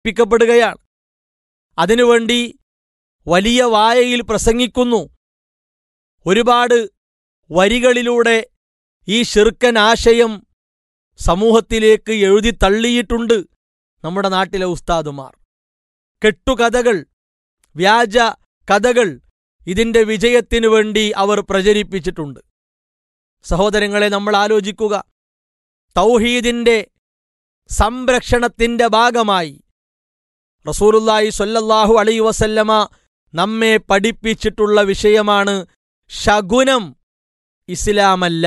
പ്രചരിപ്പിക്കപ്പെടുകയാണ് അതിനുവേണ്ടി വലിയ വായയിൽ പ്രസംഗിക്കുന്നു ഒരുപാട് വരികളിലൂടെ ഈ ഷിർക്കൻ ആശയം സമൂഹത്തിലേക്ക് എഴുതി തള്ളിയിട്ടുണ്ട് നമ്മുടെ നാട്ടിലെ ഉസ്താദുമാർ കെട്ടുകഥകൾ വ്യാജ കഥകൾ ഇതിന്റെ വിജയത്തിനു വേണ്ടി അവർ പ്രചരിപ്പിച്ചിട്ടുണ്ട് സഹോദരങ്ങളെ നമ്മൾ ആലോചിക്കുക തൗഹീദിന്റെ സംരക്ഷണത്തിന്റെ ഭാഗമായി റസൂലുല്ലായി സ്വല്ലല്ലാഹു അലൈ വസല്ലമ നമ്മെ പഠിപ്പിച്ചിട്ടുള്ള വിഷയമാണ് ശകുനം ഇസ്ലാമല്ല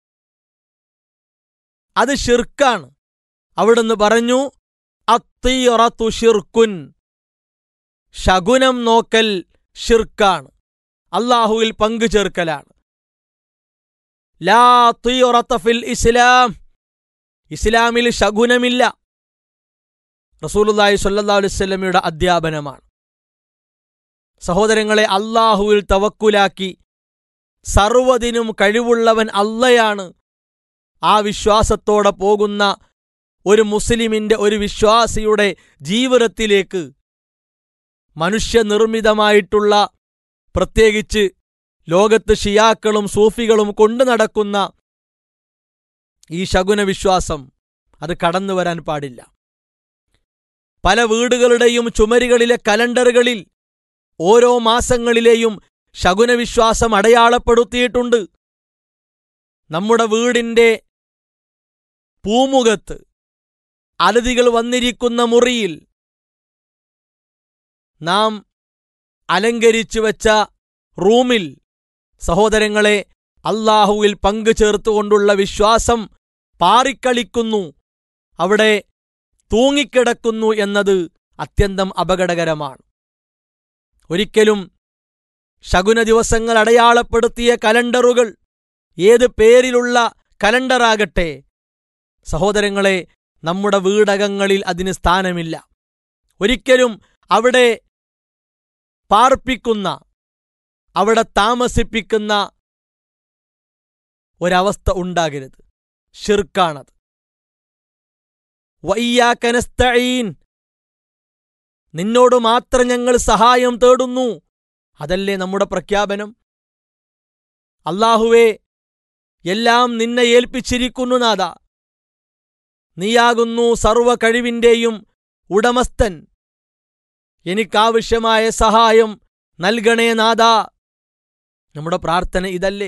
അത് ഷിർക്കാണ് അവിടുന്ന് പറഞ്ഞു അത്തീറത്തു ഷിർക്കുൻ ശകുനം നോക്കൽ ഷിർക്കാണ് അള്ളാഹുവിൽ പങ്കു ചേർക്കലാണ് ലാ തീറത്ത ഫിൽ ഇസ്ലാം ഇസ്ലാമിൽ ശകുനമില്ല റസൂലുല്ലാഹി സ്വല്ലല്ലാഹു അലൈഹി വസല്ലമയുടെ അധ്യാപനമാണ് സഹോദരങ്ങളെ അള്ളാഹുവിൽ തവക്കുലാക്കി സർവ്വതിനും കഴിവുള്ളവൻ അള്ളയാണ് ആ വിശ്വാസത്തോടെ പോകുന്ന ഒരു മുസ്ലിമിന്റെ ഒരു വിശ്വാസിയുടെ ജീവിതത്തിലേക്ക് മനുഷ്യനിർമ്മിതമായിട്ടുള്ള പ്രത്യേകിച്ച് ലോകത്ത് ഷിയാക്കളും സൂഫികളും കൊണ്ടു നടക്കുന്ന ഈ ശകുന വിശ്വാസം അത് കടന്നു വരാൻ പാടില്ല പല വീടുകളുടെയും ചുമരുകളിലെ കലണ്ടറുകളിൽ ഓരോ മാസങ്ങളിലെയും ശകുന വിശ്വാസം അടയാളപ്പെടുത്തിയിട്ടുണ്ട് നമ്മുടെ വീടിന്റെ പൂമുഖത്ത് അതിഥികൾ വന്നിരിക്കുന്ന മുറിയിൽ നാം അലങ്കരിച്ചു വച്ച റൂമിൽ സഹോദരങ്ങളെ അള്ളാഹുവിൽ പങ്കു ചേർത്തുകൊണ്ടുള്ള വിശ്വാസം പാറിക്കളിക്കുന്നു അവിടെ തൂങ്ങിക്കിടക്കുന്നു എന്നത് അത്യന്തം അപകടകരമാണ് ഒരിക്കലും ശകുന ദിവസങ്ങൾ അടയാളപ്പെടുത്തിയ കലണ്ടറുകൾ ഏത് പേരിലുള്ള കലണ്ടറാകട്ടെ സഹോദരങ്ങളെ നമ്മുടെ വീടകങ്ങളിൽ അതിന് സ്ഥാനമില്ല ഒരിക്കലും അവിടെ പാർപ്പിക്കുന്ന അവിടെ താമസിപ്പിക്കുന്ന ഒരവസ്ഥ ഉണ്ടാകരുത് ഷിർക്കാണത് വയ്യാക്കനസ്തഈൻ നിന്നോട് മാത്രം ഞങ്ങൾ സഹായം തേടുന്നു അതല്ലേ നമ്മുടെ പ്രഖ്യാപനം അള്ളാഹുവേ എല്ലാം നിന്നെ ഏൽപ്പിച്ചിരിക്കുന്നു നാഥ നീയാകുന്നു സർവ കഴിവിന്റെയും ഉടമസ്ഥൻ എനിക്കാവശ്യമായ സഹായം നൽകണേ നാഥ നമ്മുടെ പ്രാർത്ഥന ഇതല്ലേ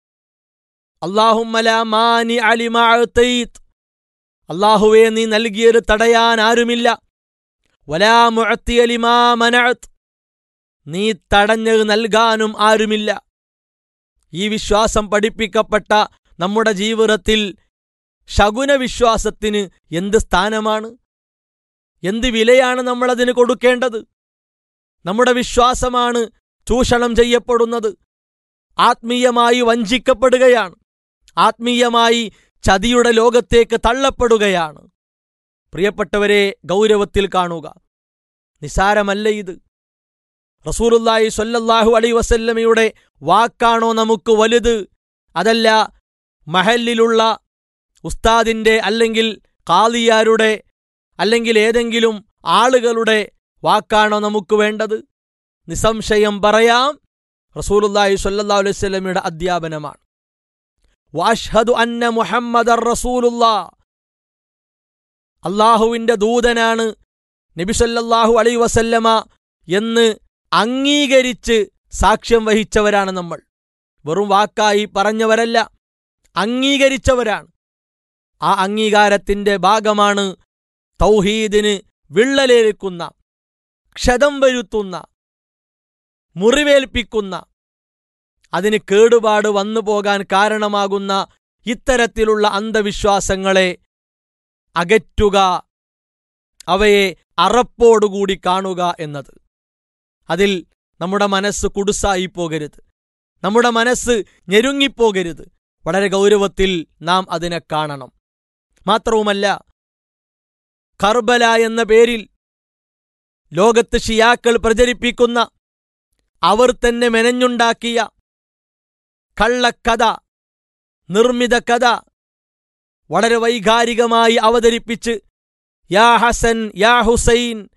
അള്ളാഹുമ്മല മാനി അലിമാഅത്തൈത്ത് അള്ളാഹുവെ നീ നൽകിയത് തടയാൻ ആരുമില്ല വലാ മുഅത്തിയലിമാ മനഅത്ത് നീ തടഞ്ഞത് നൽകാനും ആരുമില്ല ഈ വിശ്വാസം പഠിപ്പിക്കപ്പെട്ട നമ്മുടെ ജീവിതത്തിൽ ശകുന വിശ്വാസത്തിന് എന്ത് സ്ഥാനമാണ് എന്ത് വിലയാണ് നമ്മളതിന് കൊടുക്കേണ്ടത് നമ്മുടെ വിശ്വാസമാണ് ചൂഷണം ചെയ്യപ്പെടുന്നത് ആത്മീയമായി വഞ്ചിക്കപ്പെടുകയാണ് ആത്മീയമായി ചതിയുടെ ലോകത്തേക്ക് തള്ളപ്പെടുകയാണ് പ്രിയപ്പെട്ടവരെ ഗൗരവത്തിൽ കാണുക നിസാരമല്ല ഇത് റസൂലുല്ലാഹി സ്വല്ലല്ലാഹു അലൈ വസല്ലമയുടെ വാക്കാണോ നമുക്ക് വലുത് അതല്ല മഹല്ലിലുള്ള ഉസ്താദിന്റെ അല്ലെങ്കിൽ കാളിയാരുടെ അല്ലെങ്കിൽ ഏതെങ്കിലും ആളുകളുടെ വാക്കാണോ നമുക്ക് വേണ്ടത് നിസ്സംശയം പറയാം റസൂലുല്ലാഹി സ്വല്ലല്ലാഹു അലൈഹി വസല്ലമയുടെ അധ്യാപനമാണ് വാഷ്ഹദു അന്ന മുഹമ്മദർ റസൂലുല്ലാ അള്ളാഹുവിന്റെ ദൂതനാണ് നബി സല്ലല്ലാഹു അലൈഹി വസല്ലമ എന്ന് അംഗീകരിച്ച് സാക്ഷ്യം വഹിച്ചവരാണ് നമ്മൾ വെറും വാക്കായി പറഞ്ഞവരല്ല അംഗീകരിച്ചവരാണ് ആ അംഗീകാരത്തിന്റെ ഭാഗമാണ് തൗഹീദിന് വിള്ളലേൽക്കുന്ന ക്ഷതം വരുത്തുന്ന മുറിവേൽപ്പിക്കുന്ന അതിന് കേടുപാട് വന്നു പോകാൻ കാരണമാകുന്ന ഇത്തരത്തിലുള്ള അന്ധവിശ്വാസങ്ങളെ അകറ്റുക അവയെ അറപ്പോടുകൂടി കാണുക എന്നത് അതിൽ നമ്മുടെ മനസ്സ് കുടുസായി പോകരുത് നമ്മുടെ മനസ്സ് ഞെരുങ്ങിപ്പോകരുത് വളരെ ഗൗരവത്തിൽ നാം അതിനെ കാണണം മാത്രവുമല്ല കർബല എന്ന പേരിൽ ലോകത്ത് ഷിയാക്കൾ പ്രചരിപ്പിക്കുന്ന അവർ തന്നെ മെനഞ്ഞുണ്ടാക്കിയ കള്ളക്കഥ നിർമ്മിത കഥ വളരെ വൈകാരികമായി അവതരിപ്പിച്ച് യാ ഹസൻ യാ ഹുസൈൻ